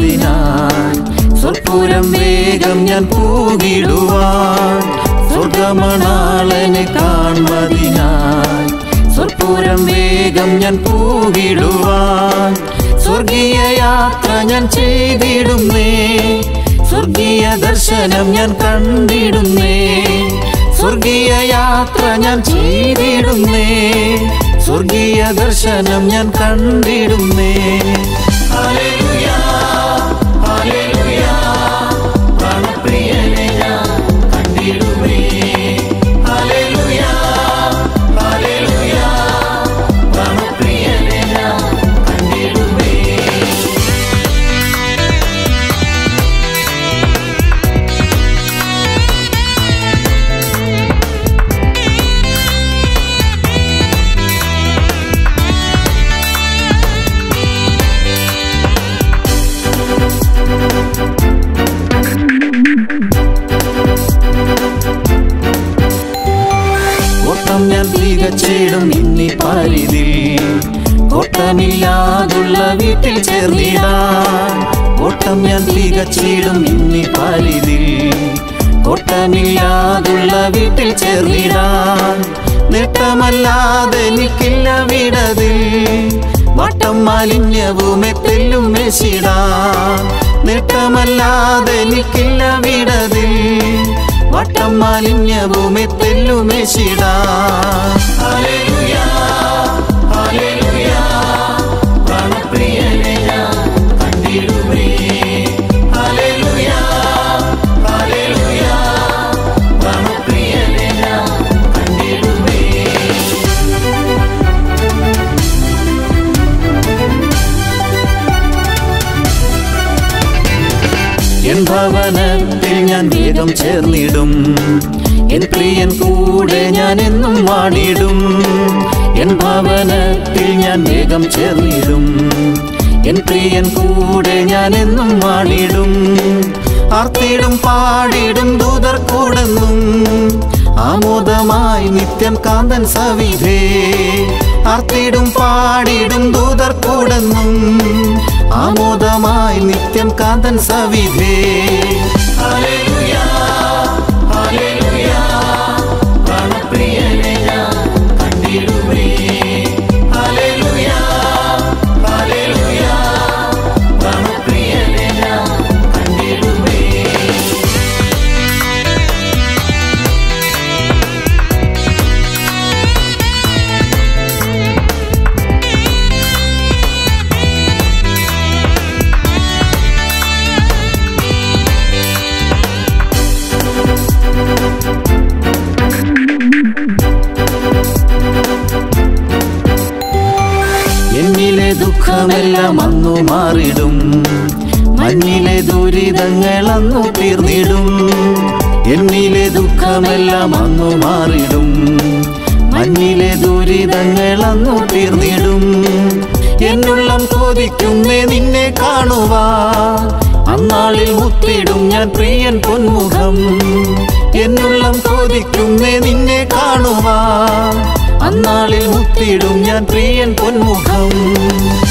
കാൺമതിനായി സ്വർപ്പൂരം വേഗം ഞാൻ പൂകിടുവാൻ സ്വർഗമണാളനെ കാൺമതിനായി സ്വർപ്പൂരം വേഗം ഞാൻ പൂകിടുവാൻ സ്വർഗീയ യാത്ര ഞാൻ ചെയ്തിടുന്നേ സ്വർഗീയ ദർശനം ഞാൻ കണ്ടിടുന്നേ സ്വർഗീയ യാത്ര ഞാൻ ചെയ്തിടുന്നേ സ്വർഗീയ ദർശനം ഞാൻ കണ്ടിടുന്നേ ഹല്ലേലൂയ, ഹല്ലേലൂയ, പ്രാണപ്രിയനെ ഞാൻ കണ്ടിടുമേ. ഹല്ലേലൂയ, ഹല്ലേലൂയ, പ്രാണപ്രിയനെ ഞാൻ കണ്ടിടുമേ. ഓട്ടം ഞാൻ തികച്ചിടും ഇന്നി പരിധിൽ ഓട്ടമില്ലാതുള്ള വീട്ടിൽ ചേർന്നിടാൻ ഓട്ടം ഞാൻ തികച്ചിടും ഇന്നി പരിധിൽ ഓട്ടമില്ലാതുള്ള വീട്ടിൽ ചേർന്നിടാൻ നേട്ടമല്ലാതെ എനിക്കില്ല വിടതിൽ വട്ടം മാലിന്യവും എത്തെല്ലും മെശിടാൻ നേട്ടമല്ലാതെ എനിക്കില്ല വിടതിൽ വട്ടം മാലിന്യവും എത്തെല്ലും മെശിടാൻ ഹല്ലേലൂയ, ഹല്ലേലൂയ, പ്രാണപ്രിയനെ ഞാൻ കണ്ടിടുമേ. ഹല്ലേലൂയ, ഹല്ലേലൂയ, പ്രാണപ്രിയനെ ഞാൻ കണ്ടിടുമേ. എൻ ഭവനത്തിൽ ഞാൻ വേഗം ചേർന്നിടും എൻ പ്രിയൻ കൂടെ ഞാൻ എന്നും വാണിടും എൻ ഭവനത്തിൽ ഞാൻ വേഗം ചേർന്നിടും എൻ പ്രിയൻ കൂടെ ഞാൻ എന്നും വാണിടും ആർത്തിടും പാടിടും ദൂതർ കൂടെന്നും ആമോദമായി നിത്യം കാന്തൻ സവിധേ ആർത്തിടും പാടിടും ദൂതർ കൂടെന്നും ആമോദമായി നിത്യം കാന്തൻ സവിധേ ഹല്ലേലൂയ, ഹല്ലേലൂയ, പ്രാണപ്രിയനെ ഞാൻ കണ്ടിടുമേ. ഹല്ലേലൂയ, ഹല്ലേലൂയ, പ്രാണപ്രിയനെ ഞാൻ കണ്ടിടുമേ. എന്നിലെ ദുഃഖമെല്ലാം അന്നു മാറിടും മഞ്ഞിലെ ദുരിതങ്ങൾ അന്നു തീർന്നിടും എന്നിലെ ദുഃഖമെല്ലാം അന്നു മാറിടും മഞ്ഞിലെ ദുരിതങ്ങൾ അന്നു തീർന്നിടും എന്നുള്ളം കൊതിക്കുന്നേ നിന്നെ കാണുവാ അന്നാളിൽ മുത്തിടും ഞാൻ പ്രിയൻ പൊന്മുഖം എന്നുള്ളം കൊതിക്കുന്നേ നിന്നെ കാണുവാ അന്നാളിൽ മുത്തിടും ഞാൻ പ്രിയൻ പൊന്മുഖം